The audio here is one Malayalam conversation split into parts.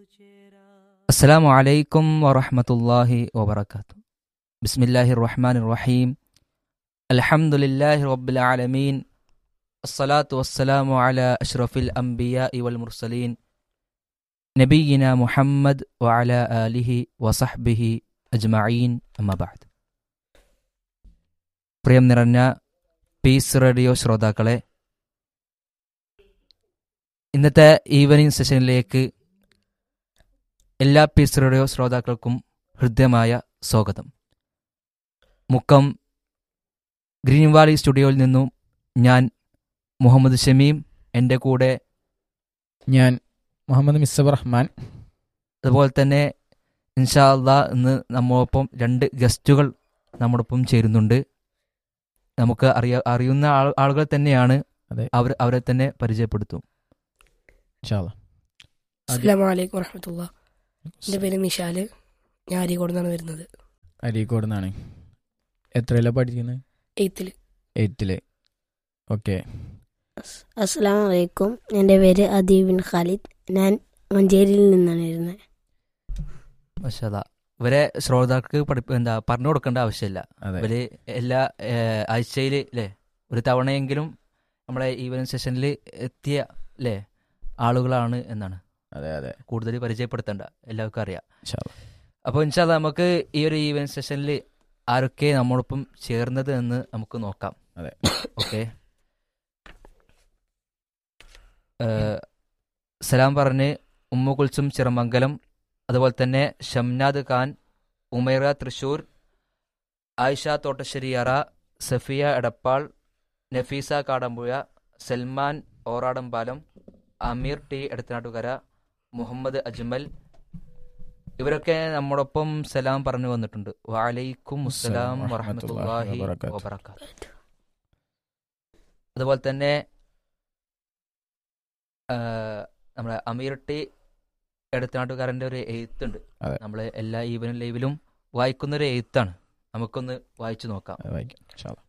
السلام عليكم ورحمة الله وبركاته بسم الله الرحمن الرحيم الحمد لله رب العالمين الصلاة والسلام على أشرف الأنبياء والمرسلين نبينا محمد وعلى آله وصحبه أجمعين أما بعد പ്രിയം നിറഞ്ഞ പീസ് റേഡിയോ ശ്രോതാക്കളെ ഇന്നത്തെ ഈവനിങ് സെഷനിലേക്ക് എല്ലാ പീസ് റേഡിയോ ശ്രോതാക്കൾക്കും ഹൃദ്യമായ സ്വാഗതം മുക്കം ഗ്രീൻ വാലി സ്റ്റുഡിയോയിൽ നിന്നും ഞാൻ മുഹമ്മദ് ഷമീം എൻ്റെ കൂടെ ഞാൻ മുഹമ്മദ് മിസ്സബ് റഹ്മാൻ അതുപോലെ തന്നെ ഇൻഷാ അള്ളാ ഇന്ന് നമ്മോടൊപ്പം രണ്ട് ഗസ്റ്റുകൾ നമ്മോടൊപ്പം ചേരുന്നുണ്ട് നമുക്ക് അറിയ അറിയുന്ന ആൾ ആളുകൾ തന്നെയാണ് അതെ. അവർ അവരെ തന്നെ പരിചയപ്പെടുത്തും ഇൻഷാല്ലാ. അസ്സാം വലൈക്കും വറഹമത്തുള്ള എൻ്റെ പേര് നിഷാല് ഞാൻ അരീക്കോട് നിന്നാണ് വരുന്നത് അരീക്കോട് നിന്നാണ് എത്രയിലാണ് പഠിക്കുന്നത് എയ്ത്തിൽ എയ്ത്തില് ഓക്കെ അസ്സാം വലൈക്കും എൻ്റെ പേര് അദീബ് ബിൻ ഖാലിദ് ഞാൻ മഞ്ചേരിയിൽ നിന്നാണ് വരുന്നത് മഷാല ഇവരെ ശ്രോതാക്കൾക്ക് പഠിപ്പ് എന്താ പറഞ്ഞു കൊടുക്കേണ്ട ആവശ്യമില്ല അതെ ഇവര് എല്ലാ ആഴ്ചയിൽ അല്ലേ ഒരു തവണയെങ്കിലും നമ്മളെ ഈവനിങ് സെഷനിൽ എത്തിയ അല്ലേ ആളുകളാണ് എന്നാണ് അതെ അതെ കൂടുതൽ പരിചയപ്പെടുത്തേണ്ട എല്ലാവർക്കും അറിയാം ഇൻഷാല്ലാ. അപ്പോൾ ഇൻഷാല്ല നമുക്ക് ഈ ഒരു ഈവനിങ് സെഷനിൽ ആരൊക്കെ നമ്മോടൊപ്പം ചേർന്നത് എന്ന് നമുക്ക് നോക്കാം അതെ. ഓക്കെ സലാം പറഞ്ഞ് ഉമ്മു കുൽസും ചിറമംഗലം അതുപോലെ തന്നെ ഷംനാദ് ഖാൻ ഉമൈറ തൃശൂർ ആയിഷ തോട്ടശ്ശേരിയറ സഫിയ എടപ്പാൾ നഫീസ കാടമ്പുഴ സൽമാൻ ഓറാടമ്പാലം അമീർ ടി എടത്തനാട്ടുകര മുഹമ്മദ് അജ്മൽ ഇവരൊക്കെ നമ്മോടൊപ്പം സലാം പറഞ്ഞു വന്നിട്ടുണ്ട് വാലൈക്കും അസ്സലാം അസ്സലാം വറഹമത്തുള്ളാഹി വറഹ്മത്തുള്ളാഹി വബറകാതുഹു. വബറകാതുഹു അതുപോലെ തന്നെ ആ, നമ്മുടെ അമീർ ടി എടത്തനാട്ടുകാരൻ്റെ ഒരു എഴുത്തുണ്ട് അതെ. നമ്മളെ എല്ലാ ഈവനും ലൈവിലും വായിക്കുന്ന ഒരു എഴുത്താണ് നമുക്കൊന്ന് വായിച്ചു നോക്കാം അത് വായിക്കാം ഇൻഷാല്ലാ.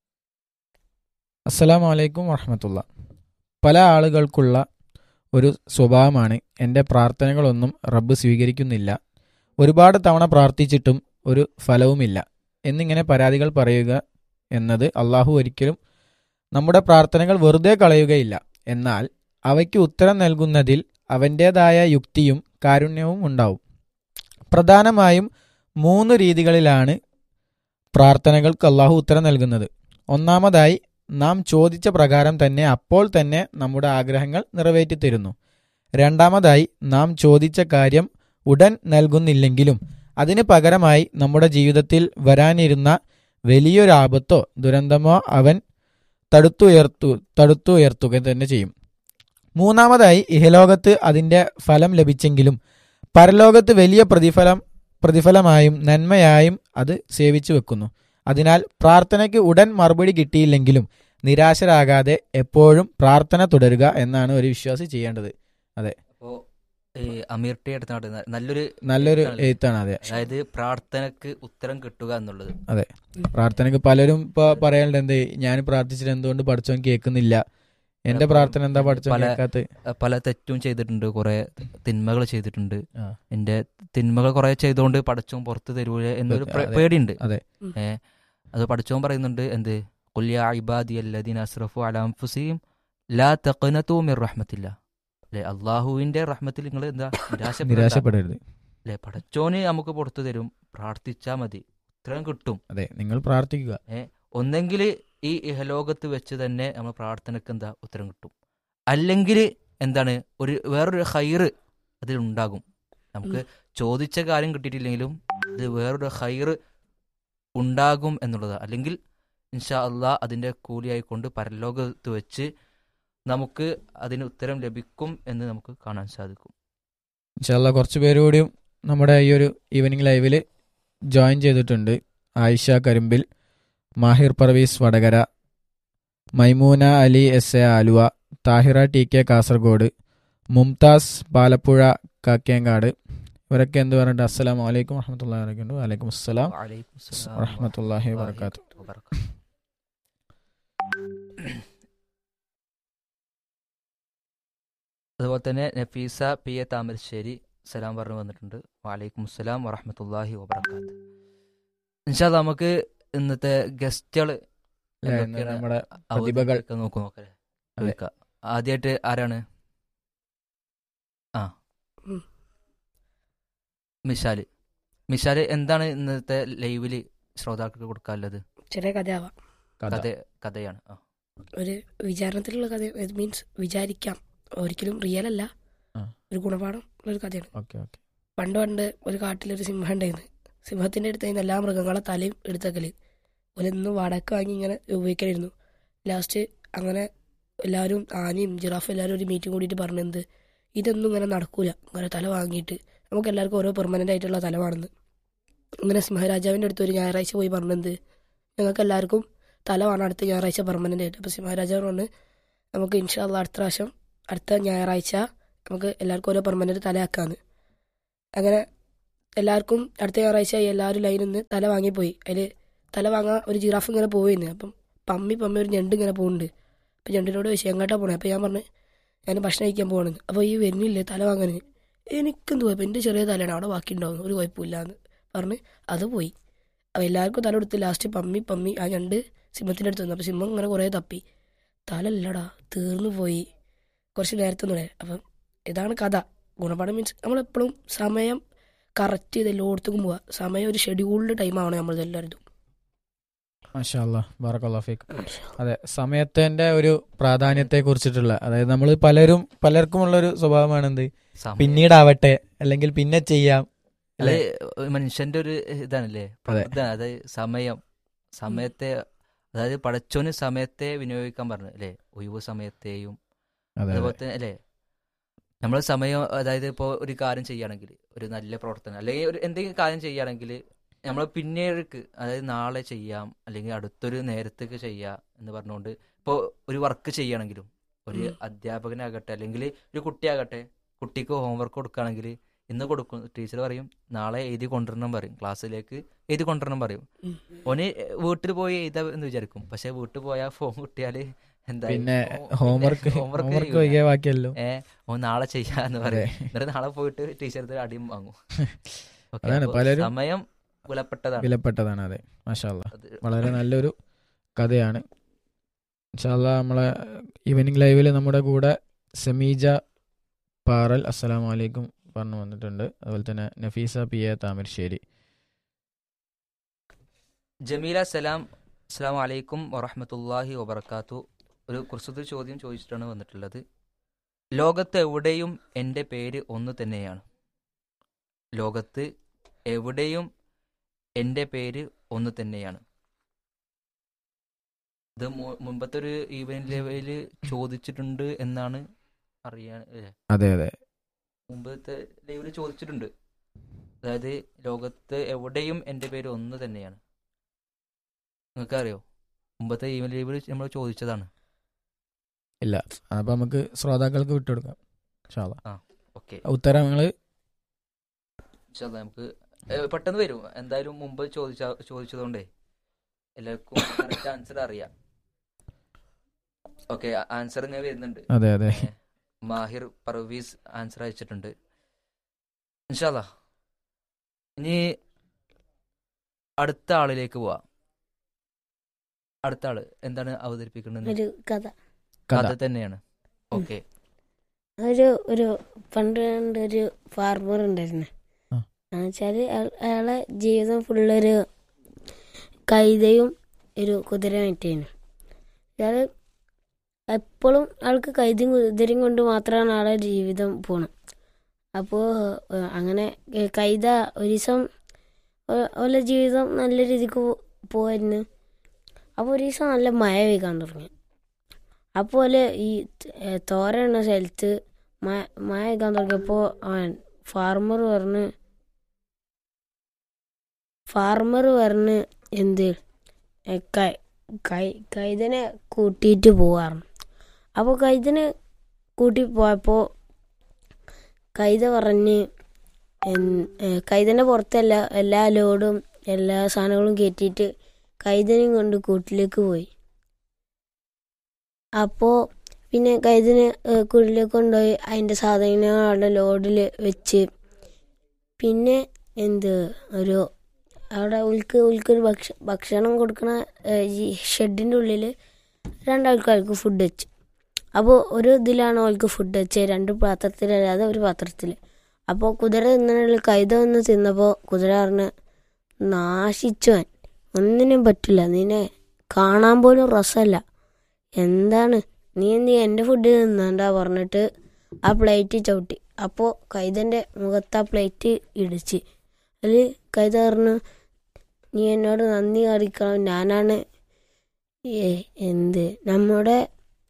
അസ്സലാമു അലൈക്കും വറഹമത്തുള്ള പല ആളുകൾക്കുള്ള ഒരു സ്വഭാവമാണ് എൻ്റെ പ്രാർത്ഥനകളൊന്നും റബ്ബ് സ്വീകരിക്കുന്നില്ല ഒരുപാട് തവണ പ്രാർത്ഥിച്ചിട്ടും ഒരു ഫലവുമില്ല എന്നിങ്ങനെ പരാതികൾ പറയുക എന്നത് അള്ളാഹു ഒരിക്കലും നമ്മുടെ പ്രാർത്ഥനകൾ വെറുതെ കളയുകയില്ല എന്നാൽ അവയ്ക്ക് ഉത്തരം നൽകുന്നതിൽ അവൻ്റേതായ യുക്തിയും കാരുണ്യവും ഉണ്ടാവും പ്രധാനമായും മൂന്ന് രീതികളിലാണ് പ്രാർത്ഥനകൾക്ക് അള്ളാഹു ഉത്തരം നൽകുന്നത് ഒന്നാമതായി നാം ചോദിച്ച പ്രകാരം തന്നെ അപ്പോൾ തന്നെ നമ്മുടെ ആഗ്രഹങ്ങൾ നിറവേറ്റി തരുന്നു രണ്ടാമതായി നാം ചോദിച്ച കാര്യം ഉടൻ നൽകുന്നില്ലെങ്കിലും അതിന് പകരമായി നമ്മുടെ ജീവിതത്തിൽ വരാനിരുന്ന വലിയൊരു ആപത്തോ ദുരന്തമോ അവൻ തടുത്തുയർത്തു തടുത്തുയർത്തുക തന്നെ ചെയ്യും മൂന്നാമതായി ഇഹലോകത്ത് അതിൻ്റെ ഫലം ലഭിച്ചെങ്കിലും പരലോകത്ത് വലിയ പ്രതിഫലം പ്രതിഫലമായും നന്മയായും അത് സേവിച്ചു വെക്കുന്നു അതിനാൽ പ്രാർത്ഥനയ്ക്ക് ഉടൻ മറുപടി കിട്ടിയില്ലെങ്കിലും നിരാശരാകാതെ എപ്പോഴും പ്രാർത്ഥന തുടരുക എന്നാണ് ഒരു വിശ്വാസി ചെയ്യേണ്ടത് അപ്പോൾ ഈ അമീർ ടി എടുത്തനാട്ട് നല്ലൊരു നല്ലൊരു എഴുത്താണല്ലേ? എഴുത്താണ് അതെ അതായത് പ്രാർത്ഥനക്ക് ഉത്തരം കിട്ടുക എന്നുള്ളത് പ്രാർത്ഥനയ്ക്ക് പലരും ഇപ്പൊ പറയാനുണ്ട് എന്ത് ഞാൻ പ്രാർത്ഥിച്ചിട്ട് എന്തുകൊണ്ട് പഠിച്ചവൻ കേൾക്കുന്നില്ല എന്റെ അപ്പം പ്രാർത്ഥന എന്താ പഠിച്ചവൻ പല- കേൾക്കാത്ത അഹ് പല തെറ്റും ചെയ്തിട്ടുണ്ട് കുറെ തിന്മകൾ ചെയ്തിട്ടുണ്ട് ആ. എന്റെ തിന്മകൾ കുറെ ചെയ്തുകൊണ്ട് പഠിച്ചോൻ പുറത്ത് തരൂല എന്നൊരു അതെ, പ്ര- അതെ. പേടിയുണ്ട് അതെ. ഏ അത് പഠിച്ചോൻ പറയുന്നുണ്ട് എന്ത് കുല്യ ഇബാദി അല്ലദീന അസ്റഫു അലാ അൻഫുസിഹിം ലാ തഖനതു മിർ റഹ്മത്തില്ല അല്ലെ അള്ളാഹുവിന്റെ റഹ്മത്തിൽ നിങ്ങൾ എന്താ നിരാശപ്പെടരുത് നിരാശപ്പെടരുത് അല്ലെ പഠിച്ചോന് നമുക്ക് പുറത്തു തരും പ്രാർത്ഥിച്ചാ മതി ഉത്തരം കിട്ടും അതെ നിങ്ങൾ പ്രാർത്ഥിക്കുക ഒന്നെങ്കിൽ ഈ ഇഹലോകത്ത് വെച്ച് തന്നെ നമ്മൾ പ്രാർത്ഥനയ്ക്ക് എന്താ ഉത്തരം കിട്ടും അല്ലെങ്കിൽ എന്താണ് ഒരു വേറൊരു ഹൈറ് അതിലുണ്ടാകും നമുക്ക് ചോദിച്ച കാര്യം കിട്ടിയിട്ടില്ലെങ്കിലും ഇത് വേറൊരു ഹൈറ് ഉണ്ടാകും എന്നുള്ളത് അല്ലെങ്കിൽ ഇൻഷാ അള്ളാ അതിൻ്റെ കൂലിയായിക്കൊണ്ട് പരലോകത്ത് വെച്ച് നമുക്ക് അതിന് ഉത്തരം ലഭിക്കും എന്ന് നമുക്ക് കാണാൻ സാധിക്കും ഇൻഷാല്ല കുറച്ച് പേര് കൂടിയും നമ്മുടെ ഈ ഒരു ഈവനിങ് ലൈവിൽ ജോയിൻ ചെയ്തിട്ടുണ്ട് Ayisha Karimbil Mahir Parvez Vadakara Maimoona Ali S A Aluva Thahira T K Kasaragod Mumtaz Palappuzha Kakkengad ഇവരൊക്കെ എന്ത് പറഞ്ഞിട്ട് അസ്സലാം വലൈക്കും വറഹമത്തല്ലാ വരക്കുണ്ട് വലൈക്കും അസ്സലാം വഅലൈക്കും അസ്സലാം വറഹ്മത്തുള്ളാഹി വബറകാതുഹു. വബറകാതുഹു. വബറകാതുഹു. അതുപോലെ തന്നെ നഫീസ പി എ താമരശ്ശേരി സലാം പറഞ്ഞു വന്നിട്ടുണ്ട് വാലൈക്കും അസ്സലാം വറഹമത്തല്ലാഹി വബർക്കാത്ത് ഇൻഷാല്ല നമുക്ക് ഇന്നത്തെ ഗസ്റ്റുകൾ അല്ലേ, ഇന്ന് നമ്മുടെ പ്രതിഭകൾ. നോക്കൂ നോക്കല്ലേ അതെ. ചോദിക്കാം. ആദ്യമായിട്ട് ആരാണ് ആ ഉം. മിഷാല് മിഷാല് എന്താണ് ഇന്നത്തെ ലൈവില് ശ്രോതാക്കൾക്ക് കൊടുക്കാനുള്ളത് ചെറിയ കഥയാവാം കഥ കഥ കഥയാണ് ആ ഒരു വിചാരണത്തിലുള്ള കഥ ഇത് മീൻസ് വിചാരിക്കാം ഒരിക്കലും റിയൽ അല്ല ആ. ഒരു ഗുണപാഠം ഉള്ള ഒരു കഥയാണ് ഓക്കെ ഓക്കെ പണ്ട് പണ്ട് ഒരു കാട്ടിലൊരു സിംഹം ഉണ്ടായിരുന്നു സിംഹത്തിന്റെ അടുത്ത് നിന്ന് എല്ലാ മൃഗങ്ങളെ തലയും എടുത്തക്കല് ഒരെന്നും വാടക വാങ്ങി ഇങ്ങനെ ഉപയോഗിക്കലായിരുന്നു ലാസ്റ്റ് അങ്ങനെ എല്ലാവരും ആനയും ജിറാഫും എല്ലാവരും ഒരു മീറ്റിംഗ് കൂടിയിട്ട് പറഞ്ഞത് ഇതൊന്നും ഇങ്ങനെ നടക്കൂല ഇങ്ങനെ തല വാങ്ങിയിട്ട് നമുക്ക് എല്ലാവർക്കും ഓരോ പെർമനന്റ് ആയിട്ടുള്ള തല വേണമെന്ന് ഇങ്ങനെ സിംഹരാജാവിന്റെ അടുത്ത് ഒരു ഞായറാഴ്ച പോയി പറഞ്ഞത് ഞങ്ങൾക്ക് എല്ലാവർക്കും തല വേണം അടുത്ത ഞായറാഴ്ച പെർമനന്റ് ആയിട്ട് അപ്പോൾ സിംഹരാജാവ് പറഞ്ഞു നമുക്ക് ഇൻഷാല്ല അടുത്ത പ്രാവശ്യം അടുത്ത ഞായറാഴ്ച നമുക്ക് എല്ലാവർക്കും ഓരോ പെർമനന്റ് തലയാക്കാന്ന് അങ്ങനെ എല്ലാവർക്കും അടുത്ത ഞായറാഴ്ച എല്ലാവരും ലൈനിൽ നിന്ന് തല വാങ്ങിപ്പോയി അതിൽ തല വാങ്ങാൻ ഒരു ജിറാഫ് ഇങ്ങനെ പോയിന്ന് അപ്പം പമ്മി പമ്മി ഒരു ഞണ്ട് ഇങ്ങനെ പോകുന്നുണ്ട് അപ്പം ഞണ്ടിനോട് ചോദിച്ചു എങ്ങോട്ടാ പോണേ അപ്പം ഞാൻ പറഞ്ഞു ഞാൻ ഭക്ഷണം കഴിക്കാൻ പോകണമെന്ന് അപ്പോൾ ഈ വരുന്നില്ലേ തല വാങ്ങാൻ എനിക്കെന്ത് കുഴപ്പം എൻ്റെ ചെറിയ തലയാണ് അവിടെ ബാക്കി ഉണ്ടാവുന്നു ഒരു കുഴപ്പമില്ല എന്ന് പറഞ്ഞ് അത് പോയി അപ്പോൾ എല്ലാവർക്കും തല കൊടുത്ത് ലാസ്റ്റ് പമ്മി പമ്മി ആ ഞണ്ട് സിംഹത്തിൻ്റെ അടുത്ത് വന്നു അപ്പോൾ സിംഹം ഇങ്ങനെ കുറേ തപ്പി തല ഇല്ലടാ തീർന്നു പോയി കുറച്ച് നേരത്തെ ഒന്നും അപ്പം ഇതാണ് കഥ ഗുണപാഠം മീൻസ് നമ്മളെപ്പോഴും സമയം കറക്റ്റ് ചെയ്ത് എല്ലായിടത്തും പോവുക സമയം ഒരു ഷെഡ്യൂൾഡ് ടൈമാണ് നമ്മൾ എല്ലാവരും മാഷാല്ലാ ബാറക്കല്ലാ ഫീക്ക് അതെ സമയത്തിന്റെ ഒരു പ്രാധാന്യത്തെ കുറിച്ചിട്ടുള്ള അതായത് നമ്മൾ പലരും പലർക്കുമുള്ള ഒരു സ്വഭാവമാണ് എന്ത് സമയം. പിന്നീടാവട്ടെ അല്ലെങ്കിൽ പിന്നെ ചെയ്യാം അത് അല്ലേ? മനുഷ്യന്റെ ഒരു ഇതാണല്ലേ അതെ. ഇതാണ് അതായത് സമയം സമയത്തെ അതായത് പടച്ചോന് സമയത്തെ വിനിയോഗിക്കാൻ പറഞ്ഞു അല്ലേ ഒഴിവ് സമയത്തെയും അതെ അതുപോലെ തന്നെ അല്ലേ നമ്മൾ സമയം അതായത് ഇപ്പോൾ ഒരു കാര്യം ചെയ്യുകയാണെങ്കിൽ ഒരു നല്ല പ്രവർത്തനം അല്ലെങ്കിൽ ഒരു എന്തെങ്കിലും കാര്യം ചെയ്യുകയാണെങ്കിൽ നമ്മൾ പിന്നീടേക്ക് അതായത് നാളെ ചെയ്യാം അല്ലെങ്കിൽ അടുത്തൊരു നേരത്തേക്ക് ചെയ്യാം എന്ന് പറഞ്ഞുകൊണ്ട് ഇപ്പോൾ ഒരു വർക്ക് ചെയ്യുകയാണെങ്കിലും ഒരു ഉം. അധ്യാപകനാകട്ടെ അല്ലെങ്കിൽ ഒരു കുട്ടിയാകട്ടെ കുട്ടിക്ക് ഹോംവർക്ക് കൊടുക്കുകയാണെങ്കിൽ ഇന്ന് കൊടുക്കും ടീച്ചർ പറയും നാളെ എഴുതി കൊണ്ടുവരണം പറയും ക്ലാസ്സിലേക്ക് എഴുതി കൊണ്ടുവരണം പറയും ഓന് വീട്ടിൽ പോയി എഴുതാ എന്ന് വിചാരിക്കും പക്ഷെ വീട്ടിൽ പോയാൽ ഫോൺ കിട്ടിയാല് എന്താ പിന്നെ ഹോംവർക്ക് ഹോംവർക്ക് വൈകിയ ബാക്കിയല്ലോ ഏ ഓൻ നാളെ ചെയ്യാന്ന് അതെ പറയും എന്നിട്ട് നാളെ പോയിട്ട് ടീച്ചർ അടിയും വാങ്ങും Okay, അതാണ് അപ്പൊ പലരും സമയം വിലപ്പെട്ടതാണ് വിലപ്പെട്ടതാണ് അതെ മാഷാല്ല അത് വളരെ നല്ലൊരു കഥയാണ് ഇൻഷാല്ലാ നമ്മളെ ഈവനിങ് ലൈവിൽ നമ്മുടെ കൂടെ സമീജ പാറൽ അസ്സലാമു അലൈക്കും പറഞ്ഞു വന്നിട്ടുണ്ട് അതുപോലെ തന്നെ നഫീസ പി എ താമരശ്ശേരി ജമീല സലാം അസ്സാം വലൈക്കും വറഹമത്തല്ലാഹി വബർക്കാത്തു ഒരു കുറിച്ചൊരു ചോദ്യം ചോദിച്ചിട്ടാണ് വന്നിട്ടുള്ളത് ലോകത്ത് എവിടെയും എൻ്റെ പേര് ഒന്ന് തന്നെയാണ് ലോകത്ത് എവിടെയും എൻ്റെ പേര് ഒന്ന് തന്നെയാണ് ഇത് മു- മുമ്പത്തെ ഒരു ഈവന്റ് ലെവലിൽ ചോദിച്ചിട്ടുണ്ട് എന്നാണ് അറിയാൻ അല്ലേ? അതെ അതെ മുമ്പത്തെ ലൈവിൽ ചോദിച്ചിട്ടുണ്ട് അതായത് ലോകത്ത് എവിടെയും എൻ്റെ പേര് ഒന്ന് തന്നെയാണ് നിങ്ങൾക്ക് അറിയോ മുമ്പത്തെ ഈമെയിൽ ലൈവിൽ നമ്മൾ ചോദിച്ചതാണ് ഇല്ല അപ്പൊ നമുക്ക് ശ്രോതാക്കൾക്ക് വിട്ടുകൊടുക്കാം ഇൻഷാല്ലാ ഓക്കെ ഉത്തരങ്ങൾ നമുക്ക് ഏ, പെട്ടെന്ന് വരും എന്തായാലും മുമ്പ് ചോദിച്ച ചോദിച്ചതുകൊണ്ടേ എല്ലാവർക്കും കറക്റ്റ് ആൻസർ അറിയാം ഓക്കെ ആൻസർ ഇങ്ങനെ വരുന്നുണ്ട് അതെ അതെ ഏ, മാഹിർ പർവീസ് ആൻസർ അയച്ചിട്ടുണ്ട് ഇൻഷാല്ല ഇനി അടുത്ത ആളിലേക്ക് പോവാം അടുത്ത ആള് എന്താണ് അവതരിപ്പിക്കുന്നത് ഒരു കഥ കഥ കഥ തന്നെയാണ് ഓക്കെ ഒരു ഒരു പണ്ട് പണ്ട് ഒരു ഫാർമർ ഉണ്ടായിരുന്നു ആ. എന്നുവെച്ചാല് അയാളെ ജീവിതം ഫുള്ളൊരു കൈതയും ഒരു കുതിരമായിട്ടായിരുന്നു അയാള് എപ്പോഴും ആൾക്ക് കൈതയും കുതിരയും കൊണ്ട് മാത്രമാണ് ആളെ ജീവിതം പോണം അപ്പോൾ അങ്ങനെ ഏ, കൈത ഒരു ദിവസം ഓലെ ജീവിതം നല്ല രീതിക്ക് പോ- പോയിരുന്നു അപ്പോൾ ഒരു ദിവസം നല്ല മഴ പെയ്യാൻ തുടങ്ങി അപ്പോൾ ഈ ഏ, തോര എന്ന സ്ഥലത്ത് മഴ മഴ പെയ്യാൻ തുടങ്ങിയപ്പോൾ അവൻ ഫാർമർ പറഞ്ഞ് ഫാർമർ പറഞ്ഞ് എന്ത് ഏ, കൈ കൈ കൈതനെ കൂട്ടിയിട്ട് പോവാറുണ്ട് അപ്പോൾ കൈതനെ കൂട്ടി പോയപ്പോൾ കൈത പറഞ്ഞ് എൻ- ഏ, കൈതൻ്റെ പുറത്തല്ല എല്ലാ ലോഡും എല്ലാ സാധനങ്ങളും കയറ്റിയിട്ട് കൈതനെയും കൊണ്ട് കൂട്ടിലേക്ക് പോയി അപ്പോൾ പിന്നെ കൈതിന് കൂട്ടിലേക്ക് കൊണ്ടുപോയി അതിൻ്റെ സാധനങ്ങൾ അവിടെ ലോഡിൽ വെച്ച് പിന്നെ എന്ത് ഒരു അവിടെ ഉൽക്ക് ഉൽക്കൊരു ഭക്ഷ ഭക്ഷണം കൊടുക്കണ ഏഹ്, ഈ ഷെഡിൻ്റെ ഉള്ളിൽ രണ്ടാൾക്കാർക്ക് ഫുഡ് വെച്ച് അപ്പോൾ ഒരു ഇതിലാണ് അവൾക്ക് ഫുഡ് വെച്ചത് രണ്ട് പാത്രത്തിലല്ലാതെ ഒരു പാത്രത്തിൽ അപ്പോൾ കുതിര തിന്നണ കൈത വന്ന് തിന്നപ്പോൾ കുതിര പറഞ്ഞ് നാശിച്ചവൻ ഒന്നിനും പറ്റില്ല നിന്നെ കാണാൻ പോലും രസമല്ല എന്താണ് നീ എന്ത് എൻ്റെ ഫുഡ് തിന്നണ്ട പറഞ്ഞിട്ട് ആ പ്ലേറ്റ് ചവിട്ടി അപ്പോൾ കൈതൻ്റെ മുഖത്ത് ആ പ്ലേറ്റ് ഇടിച്ച് അതിൽ കൈത പറഞ്ഞു നീ എന്നോട് നന്ദി കാണിക്കണം ഞാനാണ് ഏ- എന്ത് നമ്മുടെ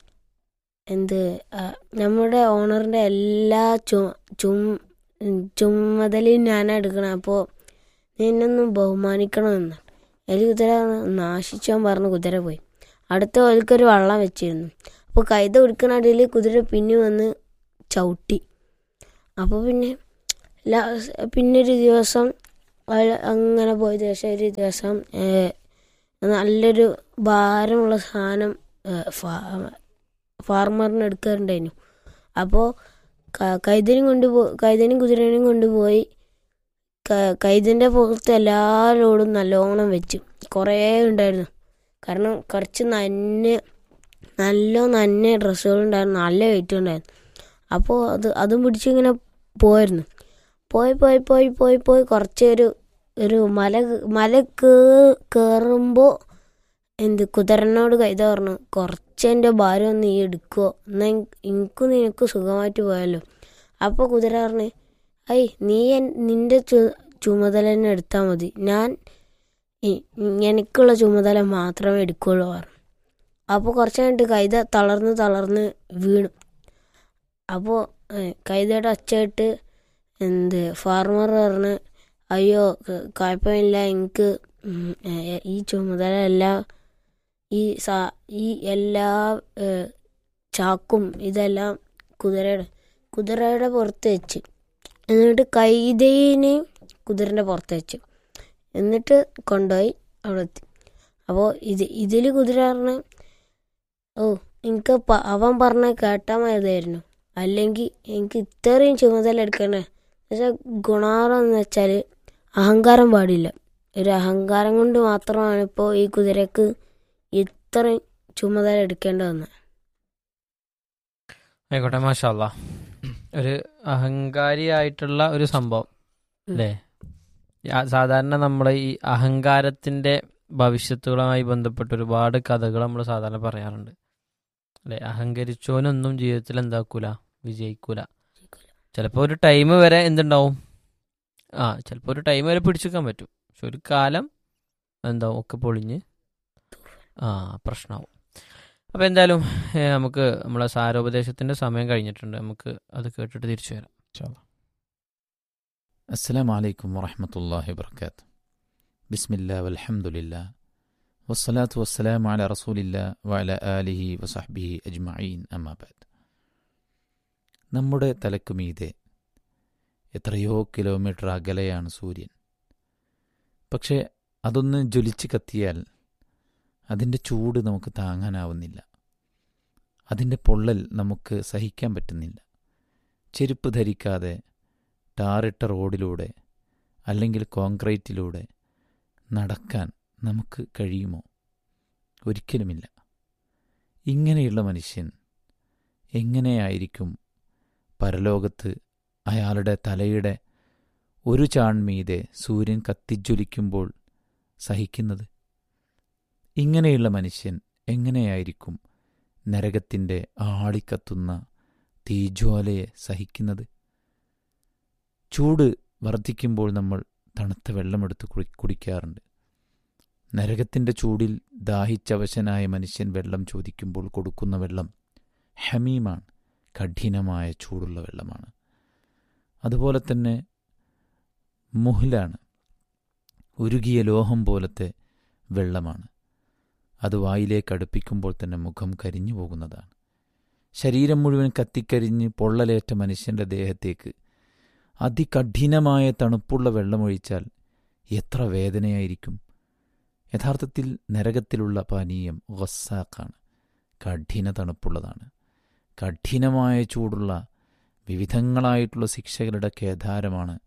എന്ത് ആ, നമ്മുടെ ഓണറിൻ്റെ എല്ലാ ചു ചും ചുമതലയും ഞാനാണ് എടുക്കണം അപ്പോൾ നീ എന്നൊന്നും ബഹുമാനിക്കണമെന്ന് അതിൽ കുതിര നാശിച്ചാൻ പറഞ്ഞ് കുതിര പോയി അടുത്ത ഒലിക്കൊരു വള്ളം വെച്ചിരുന്നു അപ്പോൾ കൈത കൊടുക്കണടിയിൽ കുതിര പിന്നെ വന്ന് ചവിട്ടി അപ്പോൾ പിന്നെ ലാ- പിന്നെ ഒരു ദിവസം അയാൾ അങ്ങനെ പോയ ദിവസം ഒരു ദിവസം ഏഹ്, നല്ലൊരു ഭാരമുള്ള സാധനം ഏഹ്, ഫാ- ഫാർമറിന് എടുക്കാറുണ്ടായിരുന്നു അപ്പോൾ കൈതനും കൊണ്ടുപോ കൈതനും കുതിരനും കൊണ്ടുപോയി ക- കൈതിൻ്റെ പുറത്ത് എല്ലാ ലോഡും നല്ലോണം വെച്ചു കുറേ ഉണ്ടായിരുന്നു കാരണം കുറച്ച് നന്നെ നല്ല നന്നെ ഡ്രസ്സുകളുണ്ടായിരുന്നു നല്ല വെയിറ്റ് ഉണ്ടായിരുന്നു അപ്പോൾ അത് അതും പിടിച്ചിങ്ങനെ പോയിരുന്നു പോയി പോയി പോയി പോയി പോയി കുറച്ച് ഒരു ഒരു മല മല കയറുമ്പോൾ എന്ത് കുതിരനോട് കൈത പറഞ്ഞു കുറച്ച് എൻ്റെ ഭാരം ഒന്ന് നീ എടുക്കുമോ എന്നാൽ എനിക്കും നിനക്ക് സുഖമായിട്ട് പോയല്ലോ അപ്പോൾ കുതിര പറഞ്ഞു ഐ നീ എൻ- നിന്റെ ചു ചുമതല തന്നെ എടുത്താൽ മതി ഞാൻ ഈ- എനിക്കുള്ള ചുമതല മാത്രമേ എടുക്കുള്ളൂ പറഞ്ഞു അപ്പോൾ കുറച്ച് കഴിഞ്ഞിട്ട് കൈത തളർന്ന് തളർന്ന് വീണു അപ്പോൾ കൈതയുടെ ഒച്ചയിട്ട് എന്ത് ഫാർമർ പറഞ്ഞ് അയ്യോ ക- കുഴപ്പമില്ല എനിക്ക് ഉം, ഏ, ഈ ചുമതല എല്ലാ ഈ സാ ഈ എല്ലാ ഏ, ചാക്കും ഇതെല്ലാം കുതിരയുടെ കുതിരയുടെ പുറത്ത് വെച്ച് എന്നിട്ട് കൈതേനെ കുതിരൻ്റെ പുറത്ത് വെച്ചു എന്നിട്ട് കൊണ്ടുപോയി അവിടെ എത്തി അപ്പോൾ ഇത് ഇതിൽ കുതിര പറഞ്ഞ ഓ എനിക്ക് പ- അവൻ പറഞ്ഞ കേട്ടാൽ മതിയായിരുന്നു അല്ലെങ്കിൽ എനിക്ക് ഇത്രയും ചുമതല എടുക്കണേ എന്നുവെച്ചാൽ ഗുണാറം എന്ന് വെച്ചാൽ അഹങ്കാരം പാടില്ല ഒരു അഹങ്കാരം കൊണ്ട് മാത്രമാണ് ഇപ്പോൾ ഈ കുതിരക്ക് ഇത്രയും ചുമതല എടുക്കേണ്ടി വന്നത് ആയിക്കോട്ടെ മാഷല്ല ഒരു അഹങ്കാരിയായിട്ടുള്ള ഒരു സംഭവം അല്ലേ യാ- സാധാരണ നമ്മളെ ഈ അഹങ്കാരത്തിന്റെ ഭവിഷ്യത്തുകളുമായി ബന്ധപ്പെട്ട് ഒരുപാട് കഥകൾ നമ്മൾ സാധാരണ പറയാറുണ്ട് അല്ലെ അഹങ്കരിച്ചോനൊന്നും ജീവിതത്തിൽ എന്താക്കൂല വിജയിക്കൂല ചിലപ്പോൾ ഒരു ടൈം വരെ എന്തുണ്ടാവും ആ ചിലപ്പോൾ ഒരു ടൈം വരെ പിടിച്ചെടുക്കാൻ പറ്റും പക്ഷെ ഒരു കാലം എന്താവും ഒക്കെ പൊളിഞ്ഞ് ആ പ്രശ്നമാവും അപ്പോൾ എന്തായാലും ഏ, നമുക്ക് നമ്മളെ സാരോപദേശത്തിന്റെ സമയം കഴിഞ്ഞിട്ടുണ്ട് നമുക്ക് അത് കേട്ടിട്ട് തിരിച്ചു വരാം السلام عليكم ورحمة الله وبركاته بسم الله والحمد لله والصلاة والسلام على رسول الله وعلى آله وصحبه أجمعين أما بعد നമ്മുടെ തലക്കുമീതെ എത്രയോ കിലോമീറ്റർ അകലെയാണ് സൂര്യൻ പക്ഷേ അതൊന്ന് ജ്വലിച്ച് കത്തിയാൽ അതിൻ്റെ ചൂട് നമുക്ക് താങ്ങാനാവുന്നില്ല അതിൻ്റെ പൊള്ളൽ നമുക്ക് സഹിക്കാൻ പറ്റുന്നില്ല ചെരുപ്പ് ധരിക്കാതെ ടാറിട്ട റോഡിലൂടെ അല്ലെങ്കിൽ കോൺക്രീറ്റിലൂടെ നടക്കാൻ നമുക്ക് കഴിയുമോ ഒരിക്കലുമില്ല ഇങ്ങനെയുള്ള മനുഷ്യൻ എങ്ങനെയായിരിക്കും പരലോകത്ത് അയാളുടെ തലയുടെ ഒരു ചാൺമീതെ സൂര്യൻ കത്തിജ്വലിക്കുമ്പോൾ സഹിക്കുന്നത് ഇങ്ങനെയുള്ള മനുഷ്യൻ എങ്ങനെയായിരിക്കും നരകത്തിൻ്റെ ആളിക്കത്തുന്ന തീജ്വാലയെ സഹിക്കുന്നത് ചൂട് വർദ്ധിക്കുമ്പോൾ നമ്മൾ തണുത്ത വെള്ളമെടുത്ത് കുടി കുടിക്കാറുണ്ട് നരകത്തിൻ്റെ ചൂടിൽ ദാഹിച്ചവശനായ മനുഷ്യൻ വെള്ളം ചോദിക്കുമ്പോൾ കൊടുക്കുന്ന വെള്ളം ഹമീമാണ് കഠിനമായ ചൂടുള്ള വെള്ളമാണ് അതുപോലെ തന്നെ മുഹ്ലാണ് ഉരുകിയ ലോഹം പോലത്തെ വെള്ളമാണ് അത് വായിലേക്ക് അടുപ്പിക്കുമ്പോൾ തന്നെ മുഖം കരിഞ്ഞു പോകുന്നതാണ് ശരീരം മുഴുവൻ കത്തിക്കരിഞ്ഞ് പൊള്ളലേറ്റ മനുഷ്യൻ്റെ ദേഹത്തേക്ക് അതികഠിനമായ തണുപ്പുള്ള വെള്ളമൊഴിച്ചാൽ എത്ര വേദനയായിരിക്കും യഥാർത്ഥത്തിൽ നരകത്തിലുള്ള പാനീയം ഗസ്സാക്കാണ് കഠിന തണുപ്പുള്ളതാണ് കഠിനമായ ചൂടുള്ള വിവിധങ്ങളായിട്ടുള്ള ശിക്ഷകളുടെ കേദാരമാണ്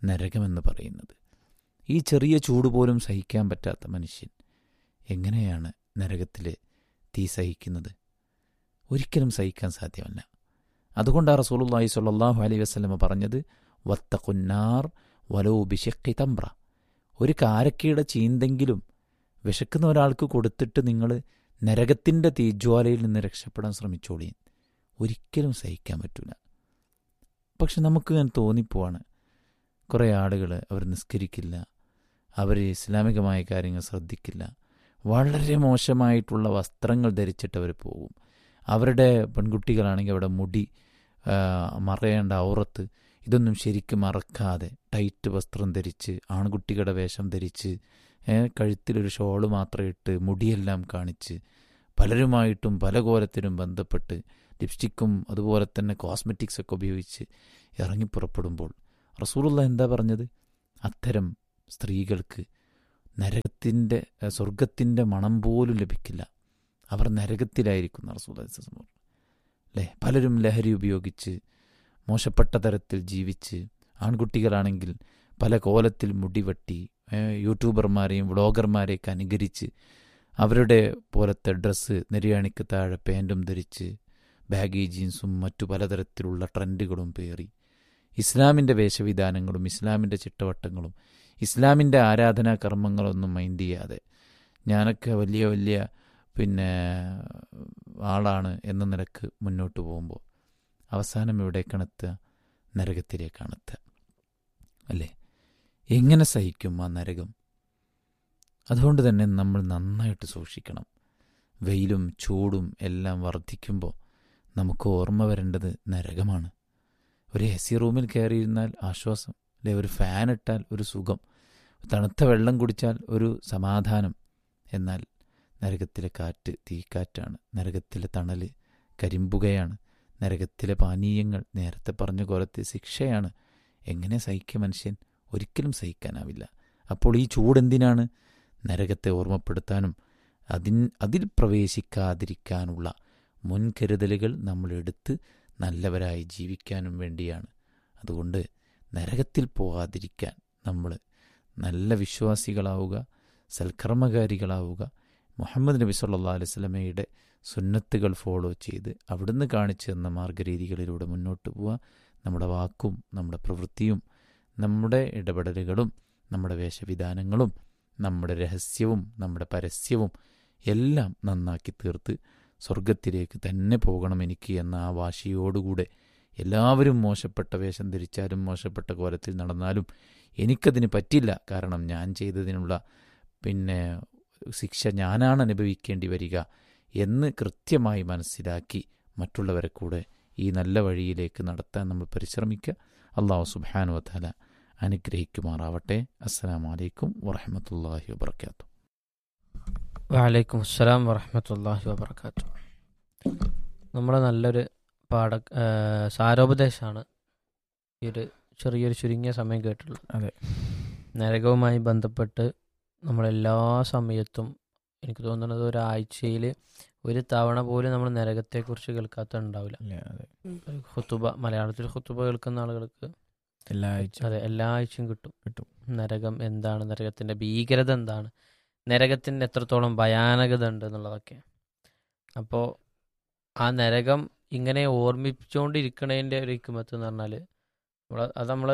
നരകമെന്ന് പറയുന്നത് ഈ ചെറിയ ചൂട് പോലും സഹിക്കാൻ പറ്റാത്ത മനുഷ്യൻ എങ്ങനെയാണ് നരകത്തിൽ തീ സഹിക്കുന്നത് ഒരിക്കലും സഹിക്കാൻ സാധ്യമല്ല അതുകൊണ്ടാണ് റസൂലുള്ളാഹി സ്വല്ലല്ലാഹു അലൈഹി വസല്ലമ പറഞ്ഞത് വത്തഖുന്നാർ വലോ ബിഷക്കി തമ്പ്ര ഒരു കാരക്കയുടെ ചീന്തെങ്കിലും വിശക്കുന്ന ഒരാൾക്ക് കൊടുത്തിട്ട് നിങ്ങൾ നരകത്തിൻ്റെ തീജ്വാലയിൽ നിന്ന് രക്ഷപ്പെടാൻ ശ്രമിച്ചോളി ഒരിക്കലും സഹിക്കാൻ പറ്റില്ല പക്ഷെ നമുക്ക് ഇങ്ങനെ തോന്നിപ്പോവാണ് കുറേ ആളുകൾ അവർ നിസ്കരിക്കില്ല അവർ ഇസ്ലാമികമായ കാര്യങ്ങൾ ശ്രദ്ധിക്കില്ല വളരെ മോശമായിട്ടുള്ള വസ്ത്രങ്ങൾ ധരിച്ചിട്ട് അവർ പോകും അവരുടെ പെൺകുട്ടികളാണെങ്കിൽ അവിടെ മുടി ആ, മറയേണ്ട ഔറത്ത് ഇതൊന്നും ശരിക്കും മറക്കാതെ ടൈറ്റ് വസ്ത്രം ധരിച്ച് ആൺകുട്ടികളുടെ വേഷം ധരിച്ച് ഏ, കഴുത്തിലൊരു ഷോള് മാത്രം ഇട്ട് മുടിയെല്ലാം കാണിച്ച് പലരുമായിട്ടും പല കോലത്തിലും ബന്ധപ്പെട്ട് ലിപ്സ്റ്റിക്കും അതുപോലെ തന്നെ കോസ്മെറ്റിക്സ് ഒക്കെ ഉപയോഗിച്ച് ഇറങ്ങി പുറപ്പെടുമ്പോൾ റസൂലുള്ള എന്താ പറഞ്ഞത് അത്തരം സ്ത്രീകൾക്ക് നരകത്തിൻ്റെ ഏ, സ്വർഗത്തിൻ്റെ മണം പോലും ലഭിക്കില്ല അവർ നരകത്തിലായിരിക്കും റസൂൽ അല്ലേ പലരും ലഹരി ഉപയോഗിച്ച് മോശപ്പെട്ട തരത്തിൽ ജീവിച്ച് ആൺകുട്ടികളാണെങ്കിൽ പല കോലത്തിൽ മുടിവെട്ടി ഏ, യൂട്യൂബർമാരെയും വ്ളോഗർമാരെയൊക്കെ അനുകരിച്ച് അവരുടെ പോലത്തെ ഡ്രസ്സ് നെരിയാണിക്ക് താഴെ പാൻറ്റും ധരിച്ച് ബാഗി ജീൻസും മറ്റു പലതരത്തിലുള്ള ട്രെൻഡുകളും പേറി ഇസ്ലാമിൻ്റെ വേഷവിധാനങ്ങളും ഇസ്ലാമിൻ്റെ ചിട്ടവട്ടങ്ങളും ഇസ്ലാമിൻ്റെ ആരാധനാ കർമ്മങ്ങളൊന്നും മൈൻഡ് ചെയ്യാതെ ഞാനൊക്കെ വലിയ വലിയ പിന്നെ ആളാണ് എന്ന നിലക്ക് മുന്നോട്ട് പോകുമ്പോൾ അവസാനം എവിടേക്കാണ് എത്തുക നരകത്തിലേക്കാണ് എത്തുക അല്ലേ എങ്ങനെ സഹിക്കും ആ നരകം അതുകൊണ്ട് തന്നെ നമ്മൾ നന്നായിട്ട് സൂക്ഷിക്കണം വെയിലും ചൂടും എല്ലാം വർദ്ധിക്കുമ്പോൾ നമുക്ക് ഓർമ്മ വരേണ്ടത് നരകമാണ് ഒരു എ സി റൂമിൽ കയറിയിരുന്നാൽ ആശ്വാസം അല്ലെ ഒരു ഫാൻ ഇട്ടാൽ ഒരു സുഖം തണുത്ത വെള്ളം കുടിച്ചാൽ ഒരു സമാധാനം എന്നാൽ നരകത്തിലെ കാറ്റ് തീക്കാറ്റാണ് നരകത്തിലെ തണൽ കരിമ്പുകയാണ് നരകത്തിലെ പാനീയങ്ങൾ നേരത്തെ പറഞ്ഞ കൊലത്തെ ശിക്ഷയാണ് എങ്ങനെ സഹിക്കുക മനുഷ്യൻ ഒരിക്കലും സഹിക്കാനാവില്ല അപ്പോൾ ഈ ചൂടെന്തിനാണ് നരകത്തെ ഓർമ്മപ്പെടുത്താനും അതിൻ അതിൽ പ്രവേശിക്കാതിരിക്കാനുള്ള മുൻകരുതലുകൾ നമ്മൾ എടുത്ത് നല്ലവരായി ജീവിക്കാനും വേണ്ടിയാണ് അതുകൊണ്ട് നരകത്തിൽ പോകാതിരിക്കാൻ നമ്മൾ നല്ല വിശ്വാസികളാവുക സൽക്കർമ്മകാരികളാവുക മുഹമ്മദ് നബി സല്ലാ അലൈവലമയുടെ സുന്നത്തുകൾ ഫോളോ ചെയ്ത് അവിടുന്ന് കാണിച്ചു തന്ന മാർഗരീതികളിലൂടെ മുന്നോട്ട് പോവുക നമ്മുടെ വാക്കും നമ്മുടെ പ്രവൃത്തിയും നമ്മുടെ ഇടപെടലുകളും നമ്മുടെ വേഷവിധാനങ്ങളും നമ്മുടെ രഹസ്യവും നമ്മുടെ പരസ്യവും എല്ലാം നന്നാക്കി തീർത്ത് സ്വർഗത്തിലേക്ക് തന്നെ പോകണം എനിക്ക് എന്ന ആ വാശിയോടുകൂടെ എല്ലാവരും മോശപ്പെട്ട വേഷം ധരിച്ചാലും മോശപ്പെട്ട കോലത്തിൽ നടന്നാലും എനിക്കതിന് പറ്റില്ല കാരണം ഞാൻ ചെയ്തതിനുള്ള പിന്നെ ശിക്ഷ ഞാനാണ് അനുഭവിക്കേണ്ടി വരിക എന്ന് കൃത്യമായി മനസ്സിലാക്കി മറ്റുള്ളവരെ കൂടെ ഈ നല്ല വഴിയിലേക്ക് നടത്താൻ നമ്മൾ പരിശ്രമിക്കുക അള്ളാഹു സുബാനു വത്താല അനുഗ്രഹിക്കുമാറാവട്ടെ അസ്സാം വലൈക്കും വറഹമത്തല്ലാഹി വാബർക്കാത്തു വലൈക്കും അസ്സലാം വറഹമത്തല്ലാഹി വബർക്കാത്തു നമ്മുടെ നല്ലൊരു പാഠ ആ, സാരോപദേശമാണ് ഈ ഒരു ചെറിയൊരു ചുരുങ്ങിയ സമയം കേട്ടുള്ളത് അതെ. നരകവുമായി ബന്ധപ്പെട്ട് നമ്മളെല്ലാ സമയത്തും എനിക്ക് തോന്നുന്നത് ഒരാഴ്ചയിൽ ഒരു തവണ പോലും നമ്മൾ നരകത്തെക്കുറിച്ച് കേൾക്കാത്ത ഉണ്ടാവില്ല അല്ലേ അതെ ഒരു ഖുത്തുബ മലയാളത്തിൽ ഖുത്തുബ കേൾക്കുന്ന ആളുകൾക്ക് എല്ലാ ആഴ്ച അതെ എല്ലാ ആഴ്ചയും കിട്ടും കിട്ടും. നരകം എന്താണ് നരകത്തിന്റെ ഭീകരത എന്താണ് നരകത്തിന് എത്രത്തോളം ഭയാനകത ഉണ്ട് എന്നുള്ളതൊക്കെ അപ്പോൾ ആ നരകം ഇങ്ങനെ ഓർമ്മിപ്പിച്ചുകൊണ്ടിരിക്കണതിൻ്റെ ഒരു ഹിക്കുമത്ത് എന്ന് പറഞ്ഞാൽ നമ്മൾ അത് നമ്മൾ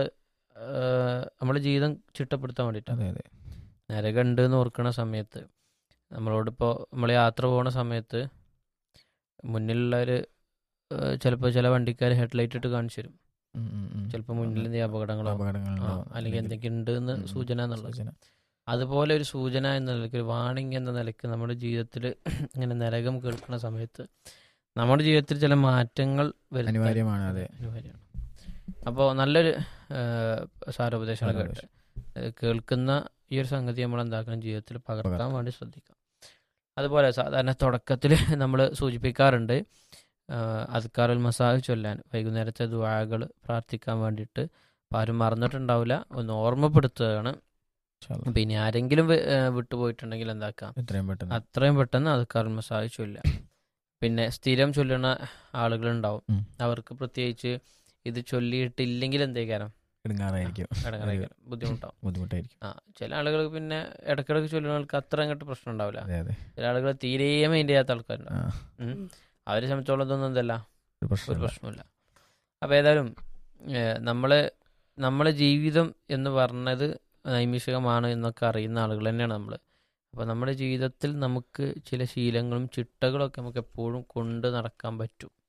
നമ്മുടെ ജീവിതം ചിട്ടപ്പെടുത്താൻ വേണ്ടിയിട്ടാണ് അതെ അതെ നരകം ഉണ്ട് എന്ന് ഓർക്കണ സമയത്ത് നമ്മളോടിപ്പോൾ നമ്മൾ യാത്ര പോകുന്ന സമയത്ത് മുന്നിലുള്ളവർ ചിലപ്പോൾ ചില വണ്ടിക്കാർ ഹെഡ്ലൈറ്റ് ഇട്ട് കാണിച്ചു തരും ഉം, ഉം, ഉം. ചിലപ്പോൾ മുന്നിൽ എന്തെങ്കിലും അപകടങ്ങളോ ആ, അപകടങ്ങളുണ്ടാവും. അല്ലെങ്കിൽ എന്തെങ്കിലും ഉണ്ട് എന്ന് ഉം, ഉം. സൂചന എന്നുള്ളത് സൂചന. അതുപോലെ ഒരു സൂചന എന്ന നിലയ്ക്ക് ഒരു വാണിംഗ് എന്ന നിലയ്ക്ക് നമ്മുടെ ജീവിതത്തിൽ ഇങ്ങനെ നരകം കേൾക്കുന്ന സമയത്ത് നമ്മുടെ ജീവിതത്തിൽ ചില മാറ്റങ്ങൾ വരുത്താൻ അനിവാര്യമാണ് അതെ അനിവാര്യമാണ് അപ്പോൾ നല്ലൊരു സാരോപദേശമാണ് സാരോപദേശം. കേട്ടത് ഏഹ് കേൾക്കുന്ന ഈ ഒരു സംഗതി നമ്മൾ എന്താക്കണം ജീവിതത്തിൽ പകർത്താൻ പകർത്താം. വേണ്ടി ശ്രദ്ധിക്കാം അതുപോലെ സാധാരണ തുടക്കത്തിൽ നമ്മൾ സൂചിപ്പിക്കാറുണ്ട് അദ്ക്കാറുൽ മസാഹ് ചൊല്ലാൻ വൈകുന്നേരത്തെ ദുആകൾ പ്രാർത്ഥിക്കാൻ വേണ്ടിയിട്ട് അപ്പം ആരും മറന്നിട്ടുണ്ടാവില്ല ഒന്ന് ഓർമ്മപ്പെടുത്തുകയാണ് ഇൻഷാ അല്ലാ. അപ്പം ഇനി ആരെങ്കിലും വി- ഏഹ് വിട്ടുപോയിട്ടുണ്ടെങ്കിൽ എന്താക്കാം എത്രയും പെട്ടെന്ന് അത്രയും പെട്ടെന്ന് അദ്ക്കാറുൽ മസാഹ് ചൊല്ലാം പിന്നെ സ്ഥിരം ചൊല്ലുന്ന ആളുകളുണ്ടാവും ഉം. അവർക്ക് പ്രത്യേകിച്ച് ഇത് ചൊല്ലിയിട്ടില്ലെങ്കിൽ എന്തേക്കാരം ഇടുങ്ങാറായിരിക്കും ഇടങ്ങാറായിരിക്കും ബുദ്ധിമുട്ടാവും ബുദ്ധിമുട്ടായിരിക്കും ആ ചില ആളുകൾ പിന്നെ ഇടക്കിടക്ക് ചൊല്ലുന്നവർക്ക് അത്ര അങ്ങോട്ട് പ്രശ്നം ഉണ്ടാവില്ല അതെ അതെ ചില ആളുകൾ തീരെ മൈൻഡ് ചെയ്യാത്ത ആൾക്കാരുണ്ടാവും ആ ഉം. അവരെ സംബന്ധിച്ചോളം ഇതൊന്നും എന്തല്ല ഒരു ഒരു പ്രശ്നം പ്രശ്നമില്ല അപ്പോൾ ഏതായാലും നമ്മൾ നമ്മളെ ജീവിതം എന്ന് പറഞ്ഞത് നൈമിഷികമാണ് എന്നൊക്കെ അറിയുന്ന ആളുകൾ തന്നെയാണ് നമ്മൾ അപ്പോൾ നമ്മുടെ ജീവിതത്തിൽ നമുക്ക് ചില ശീലങ്ങളും ചിട്ടകളൊക്കെ നമുക്ക് എപ്പോഴും കൊണ്ട് നടക്കാൻ പറ്റും